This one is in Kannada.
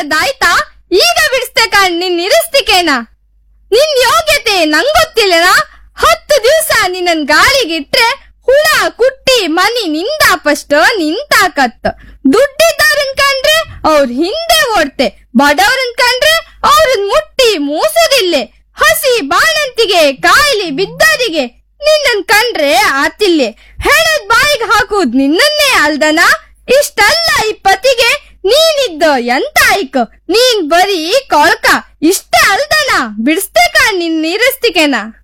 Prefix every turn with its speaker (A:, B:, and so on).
A: ಬಿಡದಾಯ್ತಾ ಈಗ ಬಿಡಿಸ್ತೆ ಕಾಣ್ ನಿನ್ ನಿರಸ್ತಿಕೇನ ನಿನ್ ಯೋಗ್ಯತೆ ನಂಗೊತ್ತಿಲ್ಲನ ಹತ್ತು ದಿವ್ಸ ನಿನ್ನನ್ ಗಾಳಿಗಿಟ್ರೆ ಹುಳ ಕುಟ್ಟಿ ಮನಿ ನಿಂದಾಪಷ್ಟ ನಿಂತಾಕತ್ತ ದುಡ್ಡಿದ್ದವ್ರನ್ ಕಂಡ್ರೆ ಅವ್ರ ಹಿಂದೆ ಓಡ್ತೆ ಬಡವ್ರನ್ ಕಂಡ್ರೆ ಅವ್ರನ್ ಮುಟ್ಟಿ ಮೂಸುದಿಲ್ಲೆ ಹಸಿ ಬಾಣಂತಿಗೆ ಕಾಯಿಲೆ ಬಿದ್ದವರಿಗೆ ನಿನ್ನನ್ ಕಂಡ್ರೆ ಆತಿಲ್ಲೆ ಹೆಣದ್ ಬಾಯಿಗೆ ಹಾಕುದ್ ನಿನ್ನನ್ನೇ ಅಲ್ದನ ಇಷ್ಟಲ್ಲ ಈ ಪತಿಗೆ ನೀನಿದ್ದ ಎಂತ ಆಯ್ಕ ನೀನ್ ಬರೀ ಕೊಳ್ಕ ಇಷ್ಟೇ ಅಲ್ದನ ಬಿಡಿಸ್ತೆ ಕಾಣ್ ನಿನ್ ನೀರಸ್ತಿಕೆನ